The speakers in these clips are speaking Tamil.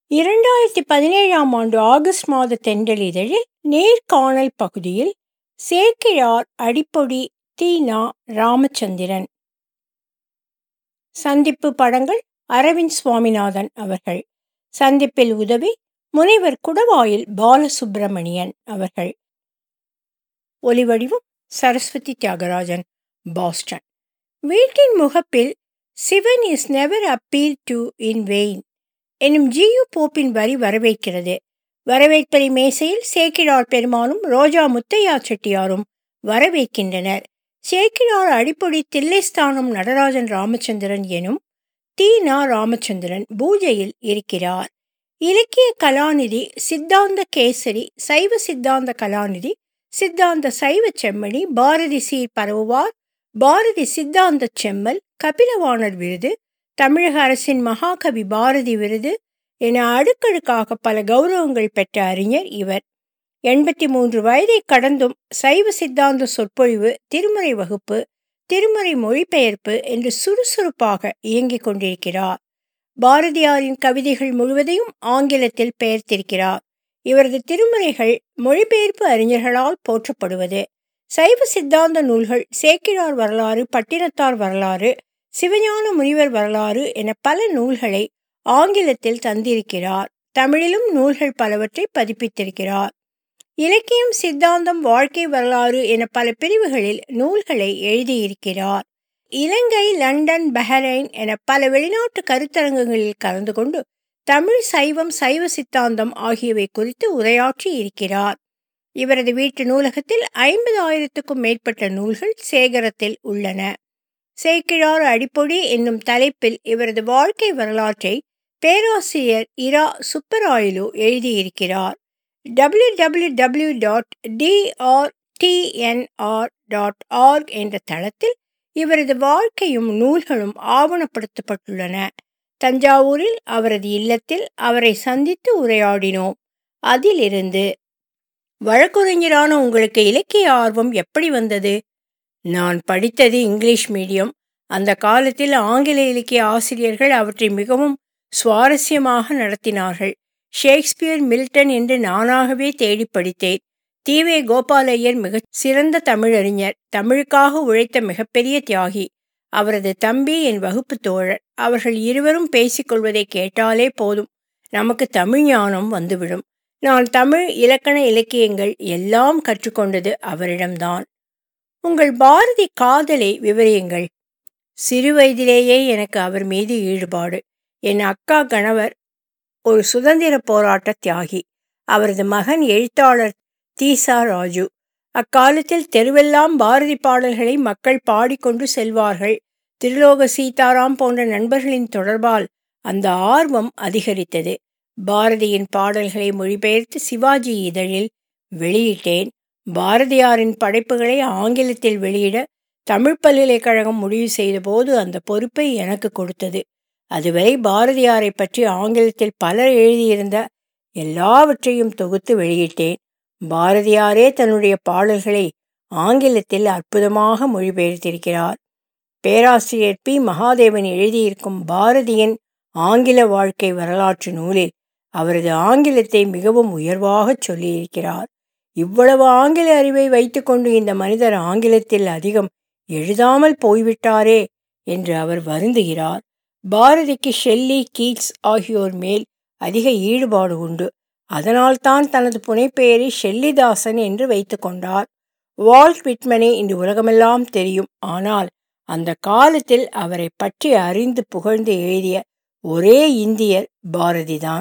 இரண்டாயிரத்தி பதினேழாம் ஆண்டு ஆகஸ்ட் மாத தென்றலிதழில் நேர்காணல் பகுதியில் சேக்கிழார் அடிப்பொடி தீனா ராமச்சந்திரன் சந்திப்பு படங்கள் அரவிந்த் சுவாமிநாதன் அவர்கள் சந்திப்பில் உதவி முனைவர் குடவாயில் பாலசுப்பிரமணியன் அவர்கள் ஒலிவடிவம் சரஸ்வதி தியாகராஜன் பாஸ்டன் வீட்டின் முகப்பில் சிவன் is never appeal to in vain எனும் ஜியு போப்பின் வரி வரவேற்கிறது வரவேற்பறை மேசையில் சேக்கிழார் பெருமானும் ரோஜா முத்தையா செட்டியாரும் வரவேற்கின்றனர் சேக்கிழார் அடிப்பொடி தில்லைஸ்தானம் நடராஜன் ராமச்சந்திரன் எனும் தீனா ராமச்சந்திரன் பூஜையில் இருக்கிறார் இலக்கிய கலாநிதி சித்தாந்த கேசரி சைவ சித்தாந்த கலாநிதி சித்தாந்த சைவ செம்மணி பாரதி சீர் பரவுவார் பாரதி சித்தாந்த செம்மல் கபிலவாணர் விருது தமிழக அரசின் மகாகவி பாரதி விருது என அடுக்கடுக்காக பல கௌரவங்கள் பெற்ற அறிஞர் இவர் எண்பத்தி மூன்று வயதை கடந்தும் சைவ சித்தாந்த சொற்பொழிவு திருமுறை வகுப்பு திருமுறை மொழிபெயர்ப்பு என்று சுறுசுறுப்பாக இயங்கிக் கொண்டிருக்கிறார் பாரதியாரின் கவிதைகள் முழுவதையும் ஆங்கிலத்தில் பெயர்த்திருக்கிறார் இவரது திருமுறைகள் மொழிபெயர்ப்பு அறிஞர்களால் போற்றப்படுவது சைவ சித்தாந்த நூல்கள் சேக்கிழார் வரலாறு பட்டினத்தார் வரலாறு சிவஞான முனிவர் வரலாறு என பல நூல்களை ஆங்கிலத்தில் தந்திருக்கிறார் தமிழிலும் நூல்கள் பலவற்றை பதிப்பித்திருக்கிறார் இலக்கியம் சித்தாந்தம் வாழ்க்கை வரலாறு என பல பிரிவுகளில் நூல்களை எழுதியிருக்கிறார் இலங்கை லண்டன் பஹரைன் என பல வெளிநாட்டு கருத்தரங்குகளில் கலந்து கொண்டு தமிழ் சைவம் சைவ சித்தாந்தம் ஆகியவை குறித்து உரையாற்றி இருக்கிறார் இவரது வீட்டு நூலகத்தில் ஐம்பது ஆயிரத்துக்கும் மேற்பட்ட நூல்கள் சேகரத்தில் உள்ளன சேக்கிழார் அடிப்பொடி என்னும் தலைப்பில் இவரது வாழ்க்கை வரலாற்றை பேராசிரியர் இரா சுப்பராயலு எழுதியிருக்கிறார் W W W dot T R T N R dot org என்ற தளத்தில் இவரது வாழ்க்கையும் நூல்களும் ஆவணப்படுத்தப்பட்டுள்ளன தஞ்சாவூரில் அவரது இல்லத்தில் அவரை சந்தித்து உரையாடினோம் அதிலிருந்து வழக்குரைஞரான உங்களுக்கு இலக்கிய ஆர்வம் எப்படி வந்தது நான் படித்தது இங்கிலீஷ் மீடியம் அந்த காலத்தில் ஆங்கில இலக்கிய ஆசிரியர்கள் அவற்றை மிகவும் சுவாரஸ்யமாக நடத்தினார்கள் ஷேக்ஸ்பியர் மில்டன் என்று நானாகவே தேடி படித்தேன் தீவே கோபாலையர் மிக சிறந்த தமிழறிஞர் தமிழுக்காக உழைத்த மிகப்பெரிய தியாகி அவரது தம்பி என் வகுப்பு தோழர் அவர்கள் இருவரும் பேசிக்கொள்வதை கேட்டாலே போதும் நமக்கு தமிழ் ஞானம் வந்துவிடும் நான் தமிழ் இலக்கண இலக்கியங்கள் எல்லாம் கற்றுக்கொண்டது அவரிடம்தான் உங்கள் பாரதி காதலை விவரியுங்கள் சிறு வயதிலேயே எனக்கு அவர் மீது ஈடுபாடு என் அக்கா கணவர் ஒரு சுதந்திர போராட்ட தியாகி அவரது மகன் எழுத்தாளர் தீசா ராஜு அக்காலத்தில் தெருவெல்லாம் பாரதி பாடல்களை மக்கள் பாடிக்கொண்டு செல்வார்கள் திருலோக சீதாராம் போன்ற நண்பர்களின் தொடர்பால் அந்த ஆர்வம் அதிகரித்தது பாரதியின் பாடல்களை மொழிபெயர்த்து சிவாஜி இதழில் வெளியிட்டேன் பாரதியாரின் படைப்புகளை ஆங்கிலத்தில் வெளியிட தமிழ் பல்கலைக்கழகம் முடிவு செய்தபோது அந்த பொறுப்பை எனக்கு கொடுத்தது அதுவரை பாரதியாரை பற்றி ஆங்கிலத்தில் பலர் எழுதியிருந்த எல்லாவற்றையும் தொகுத்து வெளியிட்டேன் பாரதியாரே தன்னுடைய பாடல்களை ஆங்கிலத்தில் அற்புதமாக மொழிபெயர்த்திருக்கிறார் பேராசிரியர் பி மகாதேவன் எழுதியிருக்கும் பாரதியின் ஆங்கில வாழ்க்கை வரலாற்று நூலில் அவரது ஆங்கிலத்தை மிகவும் உயர்வாக சொல்லியிருக்கிறார் இவ்வளவு ஆங்கில அறிவை வைத்துக்கொண்டு இந்த மனிதர் ஆங்கிலத்தில் அதிகம் எழுதாமல் போய்விட்டாரே என்று அவர் வருந்துகிறார் பாரதிக்கு ஷெல்லி கீட்ஸ் ஆகியோர் மேல் அதிக ஈடுபாடு உண்டு அதனால்தான் தனது புனைப்பெயரை ஷெல்லிதாசன் என்று வைத்துக்கொண்டார் வால்ட் விட்மனே இன்று உலகமெல்லாம் தெரியும் ஆனால் அந்த காலத்தில் அவரை பற்றி அறிந்து புகழ்ந்து எழுதிய ஒரே இந்தியர் பாரதிதான்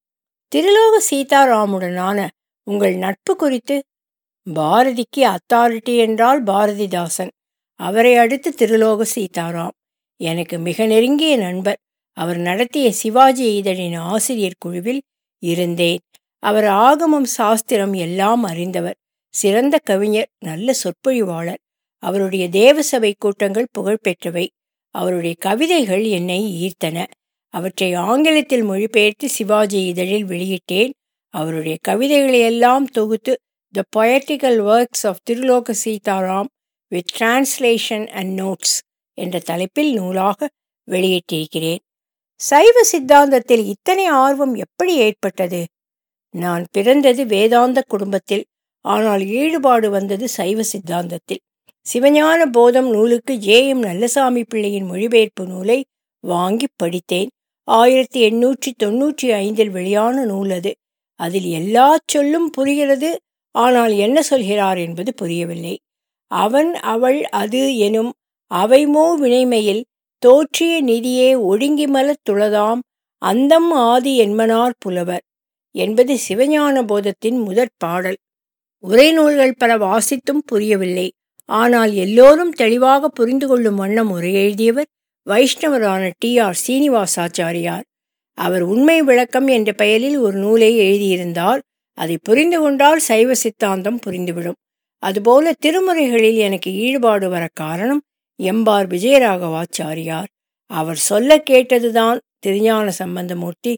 திருலோக சீதாராமுடனான உங்கள் நட்பு குறித்து பாரதிக்கு அத்தாரிட்டி என்றால் பாரதிதாசன் அவரை அடுத்து திருலோக சீதாராம் எனக்கு மிக நெருங்கிய நண்பர் அவர் நடத்திய சிவாஜி இதழின் ஆசிரியர் குழுவில் இருந்தேன் அவர் ஆகமம் சாஸ்திரம் எல்லாம் அறிந்தவர் சிறந்த கவிஞர் நல்ல சொற்பொழிவாளர் அவருடைய தேவசபை கூட்டங்கள் புகழ்பெற்றவை அவருடைய கவிதைகள் என்னை ஈர்த்தன அவற்றை ஆங்கிலத்தில் மொழிபெயர்த்து சிவாஜி இதழில் வெளியிட்டேன் அவருடைய கவிதைகளை எல்லாம் தொகுத்து the poetical works of Thiruloka Sitaram with translation and notes என்ற தலைப்பில் நூலாக வெளியிட்டிருக்கிறேன் சைவ சித்தாந்தத்தில் இத்தனை ஆர்வம் எப்படி ஏற்பட்டது நான் பிறந்தது வேதாந்த குடும்பத்தில் ஆனால் ஈடுபாடு வந்தது சைவ சித்தாந்தத்தில் சிவஞான போதம் நூலுக்கு ஜே எம் நல்லசாமி பிள்ளையின் மொழிபெயர்ப்பு நூலை வாங்கி படித்தேன் ஆயிரத்தி எண்ணூற்றி தொன்னூற்றி ஐந்தில் வெளியான நூல் அது அதில் எல்லா சொல்லும் புரிகிறது ஆனால் என்ன சொல்கிறார் என்பது புரியவில்லை அவன் அவள் அது எனும் அவைமோ வினைமையில் தோற்றிய நிதியே ஒடுங்கிமலத் துளதாம் அந்தம் ஆதி என்மனார் புலவர் என்பது சிவஞான போதத்தின் முதற் பாடல் உரைநூல்கள் பல வாசித்தும் புரியவில்லை ஆனால் எல்லோரும் தெளிவாக புரிந்து கொள்ளும் வண்ணம் உரை எழுதியவர் வைஷ்ணவரான டி ஆர் சீனிவாசாச்சாரியார் அவர் உண்மை விளக்கம் என்ற பெயரில் ஒரு நூலை எழுதியிருந்தார் அதை புரிந்து கொண்டால் சைவ சித்தாந்தம் புரிந்துவிடும் அதுபோல திருமுறைகளில் எனக்கு ஈடுபாடு வர காரணம் எம்பார் விஜயராகவாச்சாரியார் அவர் சொல்ல கேட்டதுதான் திருஞான சம்பந்தமூர்த்தி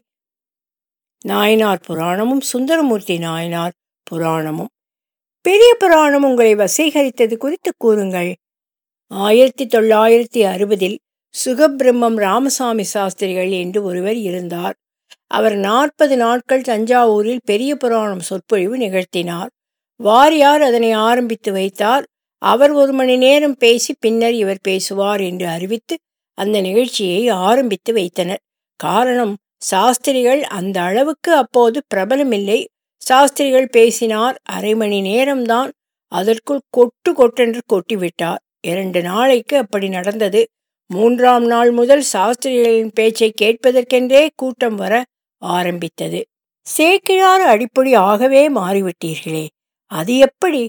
நாயனார் புராணமும் சுந்தரமூர்த்தி நாயனார் புராணமும் பெரிய புராணம் உங்களை வசீகரித்தது குறித்து கூறுங்கள் ஆயிரத்தி தொள்ளாயிரத்தி அறுபதில் சுகபிரம்மம் ராமசாமி சாஸ்திரிகள் என்று ஒருவர் இருந்தார் அவர் நாற்பது நாட்கள் தஞ்சாவூரில் பெரிய புராணம் சொற்பொழிவு நிகழ்த்தினார் வாரியார் அதனை ஆரம்பித்து வைத்தார் அவர் ஒரு மணி நேரம் பேசி பின்னர் இவர் பேசுவார் என்று அறிவித்து அந்த நிகழ்ச்சியை ஆரம்பித்து வைத்தனர் காரணம் சாஸ்திரிகள் அந்த அளவுக்கு அப்போது பிரபலமில்லை சாஸ்திரிகள் பேசினார் அரை மணி நேரம்தான் அதற்குள் கொட்டு கொட்டென்று கொட்டிவிட்டார் இரண்டு நாளைக்கு அப்படி நடந்தது மூன்றாம் நாள் முதல் சாஸ்திரிகளின் பேச்சை கேட்பதற்கென்றே கூட்டம் வர ஆரம்பித்தது சேக்கிழார் அடிப்பொடி ஆகவே மாறிவிட்டீர்களே அது எப்படி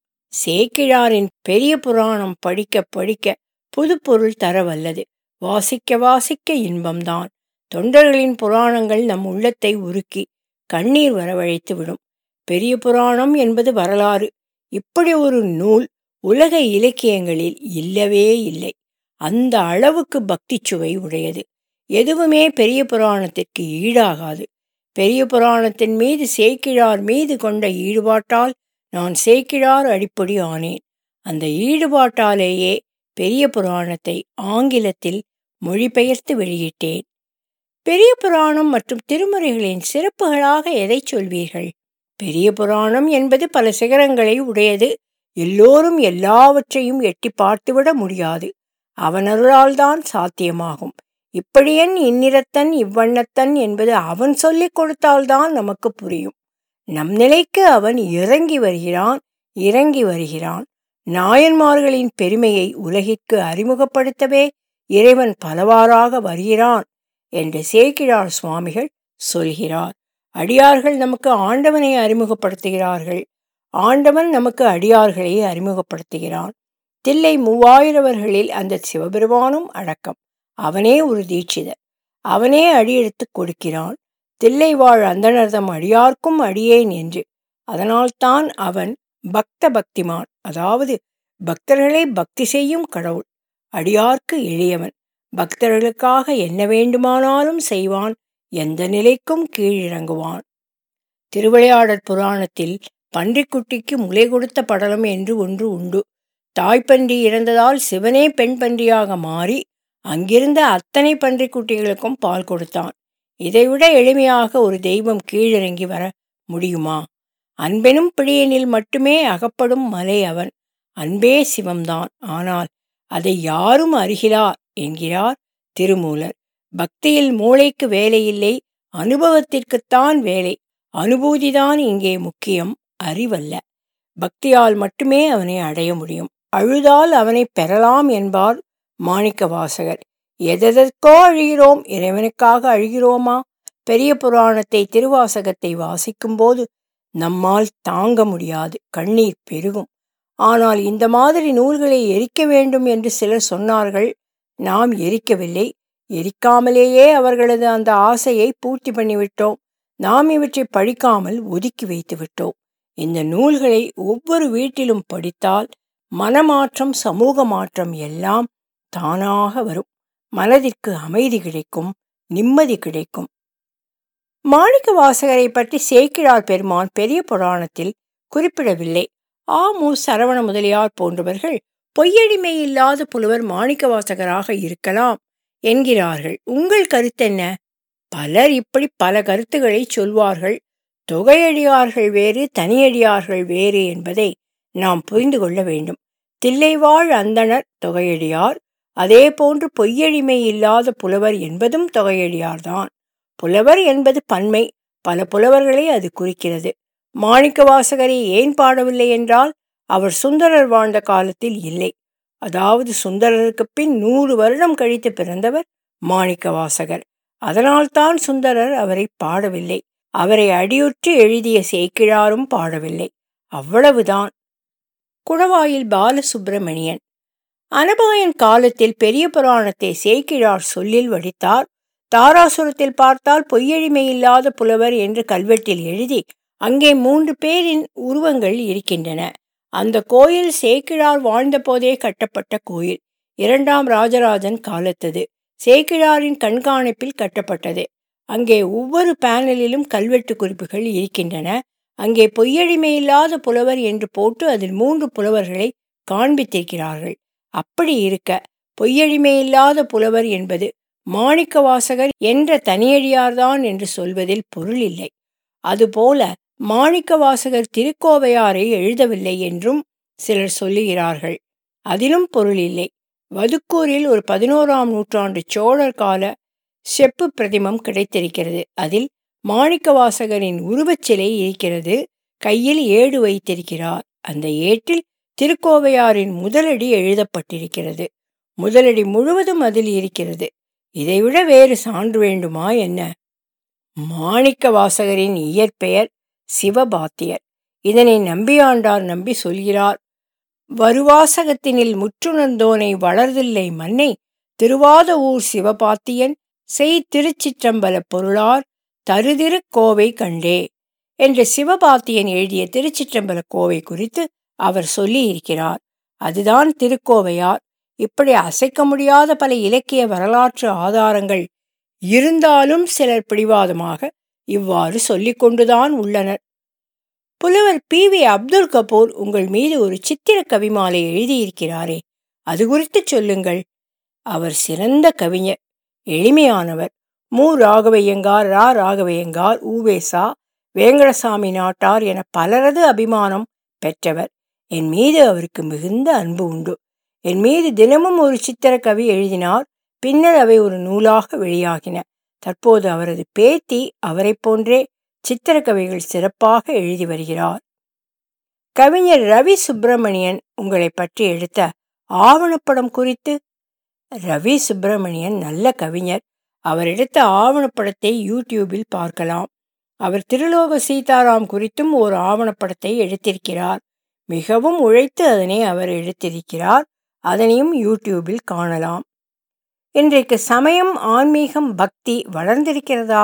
சேக்கிழாரின் பெரிய புராணம் படிக்க படிக்க புது பொருள் தர வல்லது வாசிக்க வாசிக்க இன்பம்தான் தொண்டர்களின் புராணங்கள் நம் உள்ளத்தை உருக்கி கண்ணீர் வரவழைத்து விடும் பெரிய புராணம் என்பது வரலாறு இப்படி ஒரு நூல் உலக இலக்கியங்களில் இல்லவே இல்லை அந்த அளவுக்கு பக்தி சுவை உடையது எதுவுமே பெரிய புராணத்திற்கு ஈடாகாது பெரிய புராணத்தின் மீது சேக்கிழார் மீது கொண்ட ஈடுபாட்டால் நான் சேக்கிழார் அடிப்பொடி ஆனேன் அந்த ஈடுபாட்டாலேயே பெரிய புராணத்தை ஆங்கிலத்தில் மொழிபெயர்த்து வெளியிட்டேன் பெரிய புராணம் மற்றும் திருமுறைகளின் சிறப்புகளாக எதை சொல்வீர்கள் பெரிய புராணம் என்பது பல சிகரங்களை உடையது எல்லோரும் எல்லாவற்றையும் எட்டி பார்த்துவிட முடியாது அவனருளால் தான் சாத்தியமாகும் இப்படியன் இந்நிறத்தன் இவ்வண்ணத்தன் என்பது அவன் சொல்லிக் கொடுத்தால்தான் நமக்கு புரியும் நம் நிலைக்கு அவன் இறங்கி வருகிறான் இறங்கி வருகிறான் நாயன்மார்களின் பெருமையை உலகிற்கு அறிமுகப்படுத்தவே இறைவன் பலவாறாக வருகிறான் என்று சேக்கிழார் சுவாமிகள் சொல்கிறார் அடியார்கள் நமக்கு ஆண்டவனை அறிமுகப்படுத்துகிறார்கள் ஆண்டவன் நமக்கு அடியார்களை அறிமுகப்படுத்துகிறான் தில்லை மூவாயிரவர்களில் அந்த சிவபெருமானும் அடக்கம் அவனே ஒரு தீட்சிதர் அவனே அடியெடுத்து கொடுக்கிறான் தில்லை வாழ் அந்தனர்தம் அடியார்க்கும் அடியேன் என்று அதனால்தான் அவன் பக்த பக்திமான் அதாவது பக்தர்களை பக்தி செய்யும் கடவுள் அடியார்க்கு எளியவன் பக்தர்களுக்காக என்ன வேண்டுமானாலும் செய்வான் எந்த நிலைக்கும் கீழிறங்குவான் திருவிளையாடற் புராணத்தில் பன்றிக்குட்டிக்கு முலை கொடுத்த படலம் என்று ஒன்று உண்டு தாய்ப்பன்றி இறந்ததால் சிவனே பெண் பன்றியாக மாறி அங்கிருந்த அத்தனை பன்றிக்குட்டிகளுக்கும் பால் கொடுத்தான் இதைவிட எளிமையாக ஒரு தெய்வம் கீழிறங்கி வர முடியுமா அன்பெனும் பிடியனில் மட்டுமே அகப்படும் மலை அவன் அன்பே சிவம்தான் ஆனால் அதை யாரும் அறிகிறார் என்கிறார் திருமூலர் பக்தியில் மூளைக்கு வேலையில்லை அனுபவத்திற்குத்தான் வேலை அனுபூதிதான் இங்கே முக்கியம் அறிவல்ல பக்தியால் மட்டுமே அவனை அடைய முடியும் அழுதால் அவனை பெறலாம் என்பார் மாணிக்க வாசகர் எதற்கோ அழுகிறோம் இறைவனுக்காக அழுகிறோமா பெரிய புராணத்தை திருவாசகத்தை வாசிக்கும்போது நம்மால் தாங்க முடியாது கண்ணீர் பெருகும் ஆனால் இந்த மாதிரி நூல்களை எரிக்க வேண்டும் என்று சிலர் சொன்னார்கள் நாம் எரிக்கவில்லை எரிக்காமலேயே அவர்களது அந்த ஆசையை பூர்த்தி பண்ணிவிட்டோம் நாம் இவற்றை படிக்காமல் ஒதுக்கி வைத்து விட்டோம் இந்த நூல்களை ஒவ்வொரு வீட்டிலும் படித்தால் மனமாற்றம் சமூக மாற்றம் எல்லாம் தானாக வரும் மனதிற்கு அமைதி கிடைக்கும் நிம்மதி கிடைக்கும் மாணிக்க வாசகரை பற்றி சேக்கிழார் பெருமான் பெரிய புராணத்தில் குறிப்பிடவில்லை ஆ மு சரவண முதலியார் போன்றவர்கள் பொய்யடிமை இல்லாத புலவர் மாணிக்க வாசகராக இருக்கலாம் என்கிறார்கள் உங்கள் கருத்தென்ன பலர் இப்படி பல கருத்துக்களை சொல்வார்கள் தொகையடியார்கள் வேறு தனியடியார்கள் வேறு என்பதை நாம் புரிந்து கொள்ள வேண்டும் தில்லைவாழ் அந்தணர் தொகையடியார் அதே போன்று பொய்யடிமை இல்லாத புலவர் என்பதும் தொகையடியார்தான் புலவர் என்பது பன்மை பல புலவர்களை அது குறிக்கிறது மாணிக்கவாசகரை ஏன் பாடவில்லை என்றால் அவர் சுந்தரர் வாழ்ந்த காலத்தில் இல்லை அதாவது சுந்தரருக்கு பின் நூறு வருடம் கழித்து பிறந்தவர் மாணிக்கவாசகர் அதனால்தான் சுந்தரர் அவரை பாடவில்லை அவரை அடியுற்று எழுதிய சேக்கிழாரும் பாடவில்லை அவ்வளவுதான் குடவாயில் பாலசுப்பிரமணியன் அனபாயன் காலத்தில் பெரிய புராணத்தை சேக்கிழார் சொல்லில் வடித்தார் தாராசுரத்தில் பார்த்தால் பொய்யெழிமை இல்லாத புலவர் என்று கல்வெட்டில் எழுதி அங்கே மூன்று பேரின் உருவங்கள் இருக்கின்றன அந்த கோயில் சேக்கிழார் வாழ்ந்தபோதே கட்டப்பட்ட கோயில் இரண்டாம் ராஜராஜன் காலத்தது சேக்கிழாரின் கண்காணிப்பில் கட்டப்பட்டது அங்கே ஒவ்வொரு பேனலிலும் கல்வெட்டு குறிப்புகள் இருக்கின்றன அங்கே பொய்யடிமை இல்லாத புலவர் என்று போட்டு அதில் மூன்று புலவர்களை காண்பித்திருக்கிறார்கள் அப்படி இருக்க பொய்யடிமை இல்லாத புலவர் என்பது மாணிக்கவாசகர் என்ற தனியடியார்தான் என்று சொல்வதில் பொருள் இல்லை அதுபோல மாணிக்கவாசகர் திருக்கோவையாரை எழுதவில்லை என்றும் சிலர் சொல்லுகிறார்கள் அதிலும் பொருள் இல்லை வதுக்கூரில் ஒரு பதினோராம் நூற்றாண்டு சோழர் கால செப்பு பிரதிமம் கிடைத்திருக்கிறது அதில் மாணிக்கவாசகரின் உருவச்சிலை இருக்கிறது கையில் ஏடு வைத்திருக்கிறார் அந்த ஏட்டில் திருக்கோவையாரின் முதலடி எழுதப்பட்டிருக்கிறது முதலடி முழுவதும் அதில் இருக்கிறது இதைவிட வேறு சான்று வேண்டுமா என்ன மாணிக்க வாசகரின் இயற்பெயர் சிவபாத்தியர் இதனை நம்பியாண்டார் நம்பி சொல்கிறார் வருவாசகத்தினில் முற்றுணர்ந்தோனை வளர்தில்லை மண்ணை திருவாத ஊர் சிவபாத்தியன் செய் திருச்சிற்றம்பல பொருளார் தருதிரு கோவை கண்டே என்ற சிவபாத்தியன் எழுதிய திருச்சிற்றம்பல கோவை குறித்து அவர் சொல்லி இருக்கிறார் அதுதான் திருக்கோவையார் இப்படி அசைக்க முடியாத பல இலக்கிய வரலாற்று ஆதாரங்கள் இருந்தாலும் சிலர் பிடிவாதமாக இவ்வாறு சொல்லிக் கொண்டுதான் உள்ளனர் புலவர் பி வி அப்துல் கபூர் உங்கள் மீது ஒரு சித்திர கவிமாலை எழுதியிருக்கிறாரே அது குறித்து சொல்லுங்கள் அவர் சிறந்த கவிஞர் எளிமையானவர் மு ராகவையங்கார் ரா ராகவையங்கார் ஊவேசா வேங்கடசாமி நாட்டார் என பலரது அபிமானம் பெற்றவர் என் மீது அவருக்கு மிகுந்த அன்பு உண்டு என் மீது தினமும் ஒரு சித்திர கவி எழுதினார் பின்னர் அவை ஒரு நூலாக வெளியாகின தற்போது அவரது பேத்தி அவரை போன்றே சித்திரக்கவிகள் சிறப்பாக எழுதி வருகிறார் கவிஞர் ரவி சுப்பிரமணியன் உங்களை பற்றி எடுத்த ஆவணப்படம் குறித்து ரவி சுப்பிரமணியன் நல்ல கவிஞர் அவர் எடுத்த ஆவணப்படத்தை யூடியூபில் பார்க்கலாம் அவர் திருலோக சீதாராம் குறித்தும் ஒரு ஆவணப்படத்தை எடுத்திருக்கிறார் மிகவும் உழைத்து அதனை அவர் எடுத்திருக்கிறார் அதனையும் யூடியூபில் காணலாம் இன்றைக்கு சமயம் ஆன்மீகம் பக்தி வளர்ந்திருக்கிறதா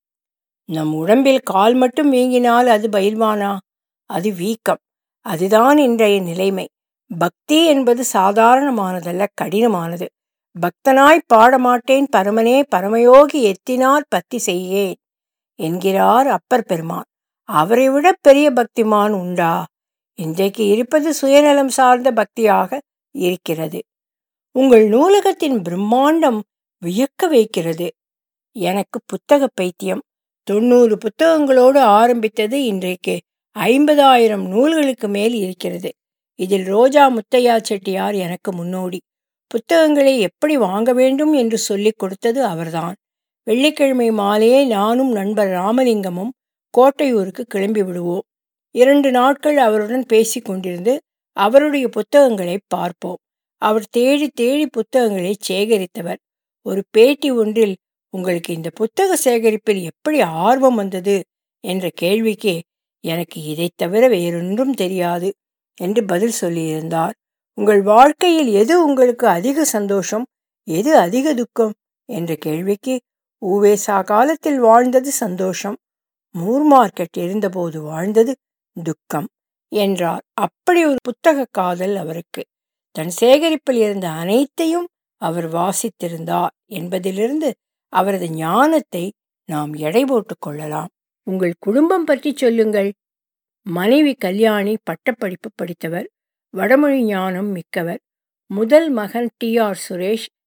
நம் உடம்பில் கால் மட்டும் வீங்கினால் அது பயில்வானா அது வீக்கம் அதுதான் இன்றைய நிலைமை பக்தி என்பது சாதாரணமானதல்ல கடினமானது பக்தனாய் பாடமாட்டேன் பரமனே பரமயோகி எத்தினார் பத்தி செய்யேன் என்கிறார் அப்பர் பெருமான் அவரை விட பெரிய பக்திமான் உண்டா இன்றைக்கு இருப்பது சுயநலம் சார்ந்த பக்தியாக இருக்கிறது உங்கள் நூலகத்தின் பிரம்மாண்டம் வியக்க வைக்கிறது எனக்கு புத்தக பைத்தியம் தொண்ணூறு புத்தகங்களோடு ஆரம்பித்தது இன்றைக்கு ஐம்பதாயிரம் நூல்களுக்கு மேல் இருக்கிறது இதில் ரோஜா முத்தையா செட்டியார் எனக்கு முன்னோடி புத்தகங்களை எப்படி வாங்க வேண்டும் என்று சொல்லிக் கொடுத்தது அவர்தான் வெள்ளிக்கிழமை மாலையே நானும் நண்பர் ராமலிங்கமும் கோட்டையூருக்கு கிளம்பி விடுவோம் இரண்டு நாட்கள் அவருடன் பேசி கொண்டிருந்து அவருடைய புத்தகங்களை பார்ப்போம் அவர் தேடி தேடி புத்தகங்களை சேகரித்தவர் ஒரு பேட்டி ஒன்றில் உங்களுக்கு இந்த புத்தக சேகரிப்பில் எப்படி ஆர்வம் வந்தது என்ற கேள்விக்கு எனக்கு இதை தவிர வேறொன்றும் தெரியாது என்று பதில் சொல்லியிருந்தார் உங்கள் வாழ்க்கையில் எது உங்களுக்கு அதிக சந்தோஷம் எது அதிக துக்கம் என்ற கேள்விக்கு ஊவேசா காலத்தில் வாழ்ந்தது சந்தோஷம் மூர் மார்க்கெட் இருந்தபோது வாழ்ந்தது துக்கம் என்றார் அப்படி ஒரு புத்தக காதல் அவருக்கு தன் சேகரிப்பில் இருந்த அனைத்தையும் அவர் வாசித்திருந்தார் என்பதிலிருந்து அவரது ஞானத்தை நாம் எடை போட்டுக் கொள்ளலாம் உங்கள் குடும்பம் பற்றி சொல்லுங்கள் மனைவி கல்யாணி பட்டப்படிப்பு படித்தவர் வடமொழி ஞானம் மிக்கவர் முதல் மகன் T R Suresh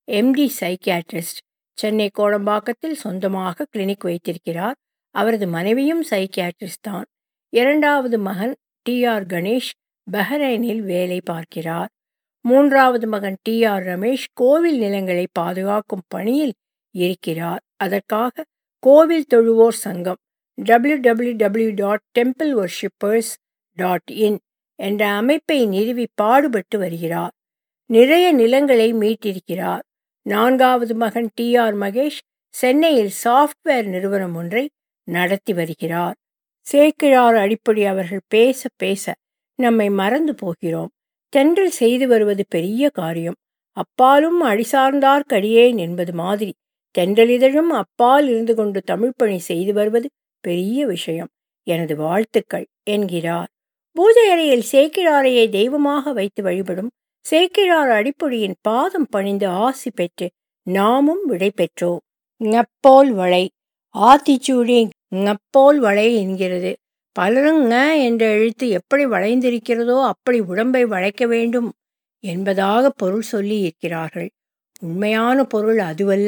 M D psychiatrist Chennai கோடம்பாக்கத்தில் சொந்தமாக கிளினிக் வைத்திருக்கிறார் அவரது மனைவியும் சைக்கியாட்ரிஸ்ட் தான் இரண்டாவது மகன் டி ஆர் கணேஷ் பஹ்ரைனில் வேலை பார்க்கிறார் மூன்றாவது மகன் டி ஆர் ரமேஷ் கோவில் நிலங்களை பாதுகாக்கும் பணியில் இருக்கிறார் அதற்காக கோவில் தொழுவோர் சங்கம் W W W dot temple worshippers dot in என்ற அமைப்பை நிறுவி பாடுபட்டு வருகிறார் நிறைய நிலங்களை மீட்டிருக்கிறார் நான்காவது மகன் டி ஆர் மகேஷ் சென்னையில் சாஃப்ட்வேர் நிறுவனம் ஒன்றை நடத்தி வருகிறார் சேக்கிழார் அடிப்படை அவர்கள் பேச பேச நம்மை மறந்து போகிறோம் தென்றல் செய்து வருவது பெரிய காரியம் அப்பாலும் அடிசார்ந்தார் கடியேன் என்பது மாதிரி தென்றலிதழும் அப்பால் இருந்து கொண்டு தமிழ் பணி செய்து வருவது பெரிய விஷயம் எனது வாழ்த்துக்கள் என்கிறார் பூஜை அறையில் சேக்கிழாரையை தெய்வமாக வைத்து வழிபடும் சேக்கிழார் அடிப்பொடியின் பாதம் பணிந்து ஆசி பெற்று நாமும் விடை பெற்றோம் ngப்போல் வளை ஆத்திச்சூடி ngப்போல் வளை என்கிறது பலரும் ங என்ற எழுத்து எப்படி வளைந்திருக்கிறதோ அப்படி உடம்பை வளைக்க வேண்டும் என்பதாக பொருள் சொல்லி இருக்கிறார்கள் உண்மையான பொருள் அதுவல்ல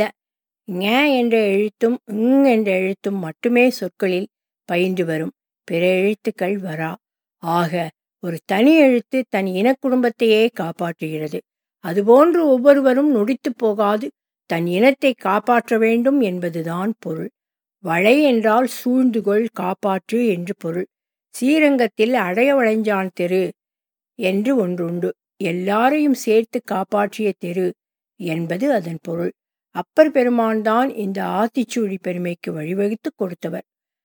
ஞ என்ற எழுத்தும் ங் என்ற எழுத்தும் மட்டுமே சொற்களில் பயின்று வரும் பிற எழுத்துக்கள் வரா ஆக ஒரு தனி எழுத்து தன் இன குடும்பத்தையே காப்பாற்றுகிறது அதுபோன்று ஒவ்வொருவரும் நொடித்து போகாது தன் இனத்தை காப்பாற்ற வேண்டும் என்பதுதான் பொருள் வளை என்றால் சூழ்ந்துகொள் காப்பாற்று என்று பொருள் ஸ்ரீரங்கத்தில் அடையவளைஞ்சான் தெரு என்று ஒன்றுண்டு எல்லாரையும் சேர்த்து காப்பாற்றிய தெரு என்பது அதன் பொருள் அப்பர் பெருமான் தான் இந்த ஆத்திச்சூடி பெருமைக்கு வழிவகுத்து கொடுத்தவர்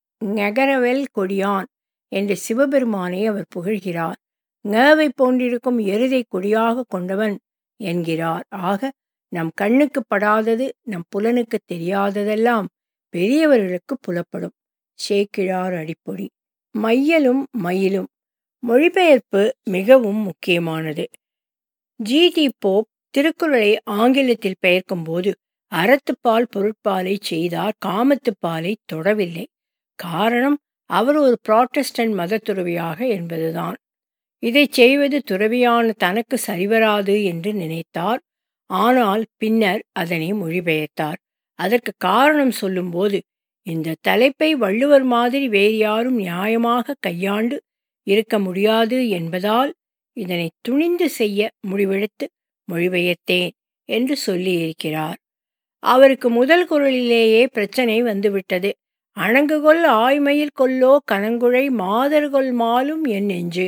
நகரவெல் கொடியான் என்ற சிவபெருமானை அவர் புகழ்கிறார் ngவை போன்றிருக்கும் எருதை கொடியாக கொண்டவன் என்கிறார் ஆக நம் கண்ணுக்கு படாதது நம் புலனுக்கு தெரியாததெல்லாம் பெரியவர்களுக்கு புலப்படும் சேக்கிழார் அடிப்பொடி மையலும் மயிலும் மொழிபெயர்ப்பு மிகவும் முக்கியமானது ஜி டி போப் திருக்குறளை ஆங்கிலத்தில் பெயர்க்கும்போது அறத்துப்பால் பொருட்பாலை செய்தார் காமத்துப்பாலை தொடவில்லை காரணம் அவர் ஒரு புராட்டஸ்டன்ட் மத துறவியாக என்பதுதான் இதை செய்வது துறவியான தனக்கு சரிவராது என்று நினைத்தார் ஆனால் பின்னர் அதனை மொழிபெயர்த்தார் அதற்கு காரணம் சொல்லும்போது இந்த தலைப்பை வள்ளுவர் மாதிரி வேறு யாரும் நியாயமாக கையாண்டு இருக்க முடியாது என்பதால் இதனை துணிந்து செய்ய முடிவெடுத்து மொழிபெயர்த்தேன் என்று சொல்லியிருக்கிறார் அவருக்கு முதல் குரலிலேயே பிரச்சனை வந்துவிட்டது அணங்குகொள் ஆய்மையில் கொல்லோ கனங்குழை மாதர்கொள் மாலும் என் நெஞ்சு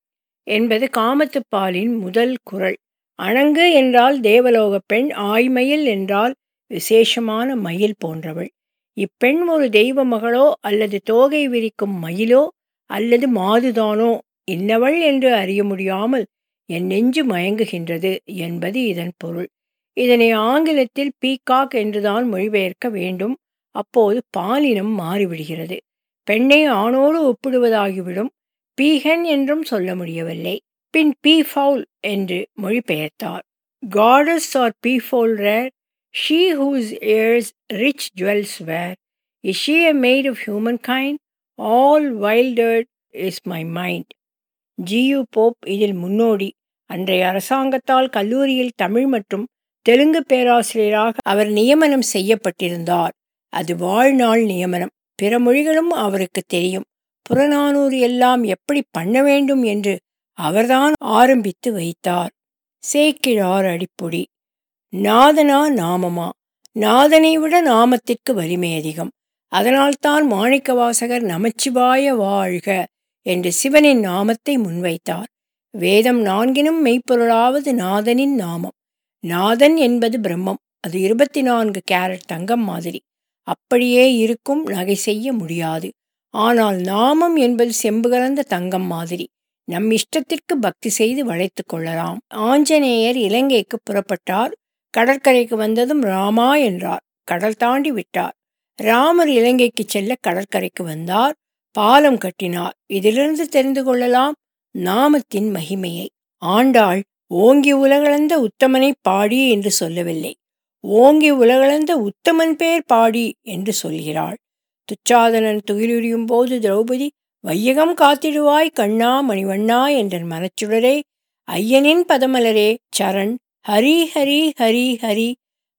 என்பது காமத்துப்பாலின் முதல் குரல் அணங்கு என்றால் தேவலோக பெண் ஆய்மையில் என்றால் விசேஷமான மயில் போன்றவள் இப்பெண் ஒரு தெய்வ மகளோ அல்லது தோகை விரிக்கும் மயிலோ அல்லது மாதுதானோ இன்னவள் என்று அறிய முடியாமல் என் நெஞ்சு மயங்குகின்றது என்பது இதன் பொருள் இதனை ஆங்கிலத்தில் பீகாக் என்றுதான் மொழிபெயர்க்க வேண்டும் அப்போது பாலினம் மாறிவிடுகிறது பெண்ணை ஆணோடு ஒப்பிடுவதாகிவிடும் பீகன் என்றும் சொல்ல முடியவில்லை பின் பீ ஃபவுல் என்று மொழிபெயர்த்தார் gods are be foul rare she whose ears rich jewels where is she a maid of human kind all wildered is my mind G U Pope இதில் முன்னோடி அன்றைய அரசாங்கத்தால் கல்லூரியில் தமிழ் மற்றும் தெலுங்கு பேராசிரியராக அவர் நியமனம் செய்யப்பட்டிருந்தார் அது வாழ்நாள் நியமனம் பிற மொழிகளும் அவருக்கு தெரியும் புறநானூறு எல்லாம் எப்படி பண்ண வேண்டும் என்று அவர்தான் ஆரம்பித்து வைத்தார் சேக்கிழார் அடிப்பொடி நாதனா நாமமா நாதனை விட நாமத்திற்கு வலிமை அதிகம் அதனால்தான் மாணிக்கவாசகர் நமச்சிவாய வாழ்க என்று சிவனின் நாமத்தை முன்வைத்தார் வேதம் நான்கினும் மெய்ப்பொருளாவது நாதனின் நாமம் நாதன் என்பது பிரம்மம் அது இருபத்தி நான்கு கேரட் தங்கம் மாதிரி அப்படியே இருக்கும் நகை செய்ய முடியாது ஆனால் நாமம் என்பது செம்பு கலந்த தங்கம் மாதிரி நம் இஷ்டத்திற்கு பக்தி செய்து வளைத்து கொள்ளலாம் ஆஞ்சநேயர் இலங்கைக்கு புறப்பட்டார் கடற்கரைக்கு வந்ததும் ராமா என்றார் கடல் தாண்டி விட்டார் ராமர் இலங்கைக்கு செல்ல கடற்கரைக்கு வந்தார் பாலம் கட்டினார் இதிலிருந்து தெரிந்து கொள்ளலாம் நாமத்தின் மகிமையை ஆண்டாள் ஓங்கி உலகளந்த உத்தமனை பாடி என்று சொல்லவில்லை ஓங்கி உலகளந்த உத்தமன் பேர் பாடி என்று சொல்கிறாள் துச்சாதனன் துகிலுரியும் போது திரௌபதி வையகம் காத்திடுவாய் கண்ணா மணிவண்ணா என்ற மனச்சுடரே ஐயனின் பதமலரே சரண் ஹரி ஹரி ஹரி ஹரி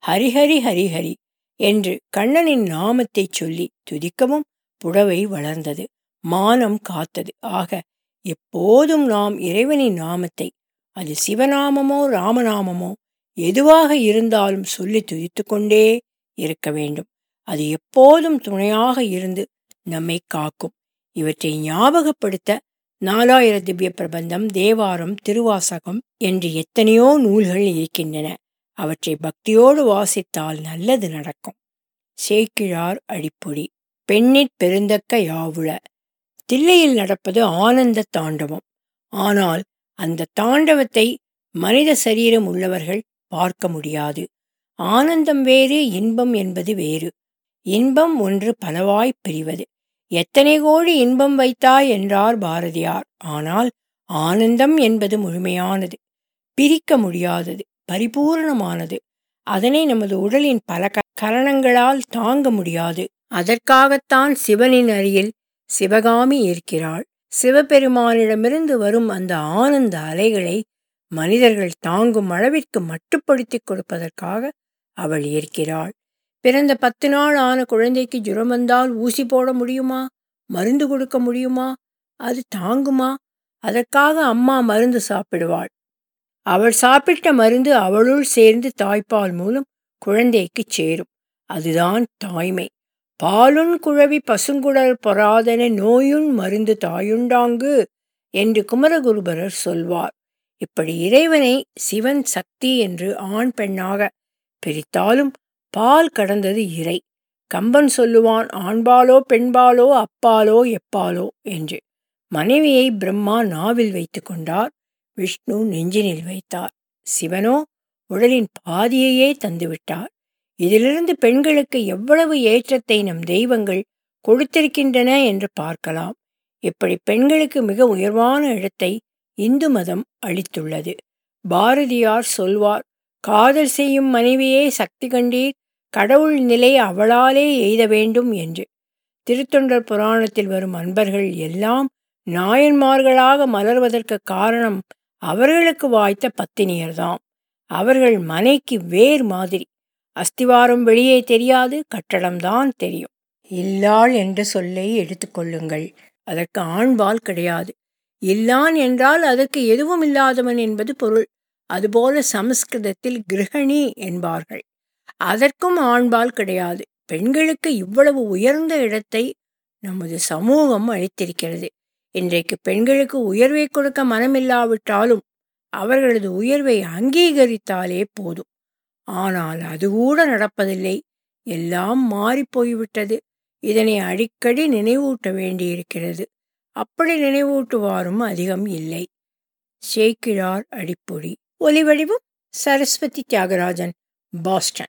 ஹரிஹரி ஹரிஹரி என்று கண்ணனின் நாமத்தைச் சொல்லி துதிக்கவும் புடவை வளர்ந்தது மானம் காத்தது ஆக எப்போதும் நாம் இறைவனின் நாமத்தை அது சிவநாமமோ ராமநாமமோ எதுவாக இருந்தாலும் சொல்லி துதித்து கொண்டே இருக்க வேண்டும் அது எப்போதும் துணையாக இருந்து நம்மை காக்கும் இவற்றை ஞாபகப்படுத்த நாலாயிர திவ்ய பிரபந்தம் தேவாரம் திருவாசகம் என்று எத்தனையோ நூல்கள் இருக்கின்றன அவற்றை பக்தியோடு வாசித்தால் நல்லது நடக்கும் சேக்கிழார் அடிப்பொடி பெண்ணிற் பெருந்தக்க யாவுள தில்லையில் நடப்பது ஆனந்த தாண்டவம் ஆனால் அந்த தாண்டவத்தை மனித சரீரம் உள்ளவர்கள் பார்க்க முடியாது ஆனந்தம் வேறு இன்பம் என்பது வேறு இன்பம் ஒன்று பலவாய் பிரிவது எத்தனை கோடி இன்பம் வைத்தாய் என்றார் பாரதியார் ஆனால் ஆனந்தம் என்பது முழுமையானது பிரிக்க முடியாதது பரிபூரணமானது அதனை நமது உடலின் பல கரணங்களால் தாங்க முடியாது அதற்காகத்தான் சிவனின் அருகில் சிவகாமி இருக்கிறாள் சிவபெருமானிடமிருந்து வரும் அந்த ஆனந்த அலைகளை மனிதர்கள் தாங்கும் அளவிற்கு மட்டுப்படுத்தி கொடுப்பதற்காக அவள் இருக்கிறாள் பிறந்த பத்து நாள் ஆன குழந்தைக்கு ஜுரம் வந்தால் ஊசி போட முடியுமா மருந்து கொடுக்க முடியுமா அது தாங்குமா அதற்காக அம்மா மருந்து சாப்பிடுவாள் அவள் சாப்பிட்ட மருந்து அவளுள் சேர்ந்து தாய்ப்பால் மூலம் குழந்தைக்கு சேரும் அதுதான் தாய்மை பாலுன் குழவி பசுங்குடல் பொறாதன நோயுன் மருந்து தாயுண்டாங்கு என்று குமரகுருபரர் சொல்வார் இப்படி இறைவனை சிவன் சக்தி என்று ஆண் பெண்ணாக பிரித்தாலும் பால் கடந்தது இறை கம்பன் சொல்லுவான் ஆண்பாலோ பெண்பாலோ அப்பாலோ எப்பாலோ என்று மனைவியை பிரம்மா நாவில் வைத்து கொண்டார் விஷ்ணு நெஞ்சினில் வைத்தார் சிவனோ உடலின் பாதியையே தந்துவிட்டார் இதிலிருந்து பெண்களுக்கு எவ்வளவு ஏற்றத்தை நம் தெய்வங்கள் கொடுத்திருக்கின்றன என்று பார்க்கலாம் இப்படி பெண்களுக்கு மிக உயர்வான இடத்தை இந்து மதம் அளித்துள்ளது பாரதியார் சொல்வார் காதல் செய்யும் மனைவியே சக்தி கண்டீர் கடவுள் நிலை அவளாலே எய்த வேண்டும் என்று திருத்தொண்டர் புராணத்தில் வரும் அன்பர்கள் எல்லாம் நாயன்மார்களாக மலர்வதற்கு காரணம் அவர்களுக்கு வாய்த்த பத்தினியர்தாம் அவர்கள் மனைக்கு வேர் மாதிரி அஸ்திவாரம் வெளியே தெரியாது கட்டடம்தான் தெரியும் இல்லாள் என்ற சொல்லை எடுத்துக்கொள்ளுங்கள் அதற்கு ஆண்பால் கிடையாது இல்லான் என்றால் அதற்கு எதுவும் இல்லாதவன் என்பது பொருள் அதுபோல சமஸ்கிருதத்தில் கிரகணி என்பார்கள் அதற்கும் ஆண்பால் கிடையாது பெண்களுக்கு இவ்வளவு உயர்ந்த இடத்தை நமது சமூகம் அளித்திருக்கிறது இன்றைக்கு பெண்களுக்கு உயர்வை கொடுக்க மனமில்லாவிட்டாலும் அவர்களது உயர்வை அங்கீகரித்தாலே போதும் ஆனால் அது கூட நடப்பதில்லை எல்லாம் மாறிப்போய்விட்டது இதனை அடிக்கடி நினைவூட்ட வேண்டியிருக்கிறது அப்படி நினைவூட்டுவாரும் அதிகம் இல்லை சேக்கிழார் அடிப்பொடி ஒலிவடிவம் சரஸ்வதி தியாகராஜன் பாஸ்டன்